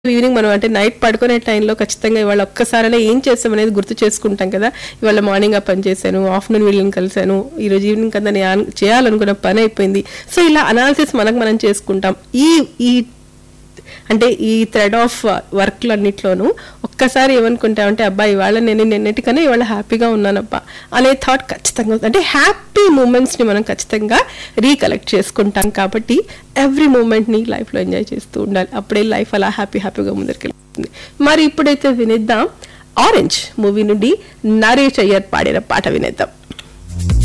Evening మనం అంటే night పడుకునే టైంలో ఖచ్చితంగా ఇవాళ ఒక్కసారైనా ఏం చేస్తాం అనేది గుర్తు చేసుకుంటాం కదా ఇవాళ మార్నింగ్ ఆ పని చేశాను ఆఫ్టర్నూన్ వీళ్ళని కలిశాను ఈ రోజు ఈవినింగ్ కదా నేను ఆన్- చేయాలనుకున్న పని అయిపోయింది సో ఇలా అనాలిసిస్ మనకు మనం చేసుకుంటాం ఈ ఈ అంటే ఈ థ్రెడ్ ఆఫ్ వర్క్లన్నిట్లోనూ ఒక్కసారి ఏమనుకుంటామంటే అబ్బా ఇవాళ నేను నిన్నటికన్నా ఇవాళ హ్యాపీగా ఉన్నానబ్బా అనే థాట్ ఖచ్చితంగా వస్తుంది. అంటే హ్యాపీ మూమెంట్స్ని మనం ఖచ్చితంగా రీకలెక్ట్ చేసుకుంటాం కాబట్టి ఎవ్రీ మూమెంట్ని లైఫ్లో ఎంజాయ్ చేస్తూ ఉండాలి అప్పుడే లైఫ్ అలా హ్యాపీ హ్యాపీగా ముందరికెళ్తుంది మరి ఇప్పుడైతే వినిద్దాం ఆరెంజ్ మూవీ నుండి నరేష్ అయ్యర్ పాడిన పాట వినేద్దాం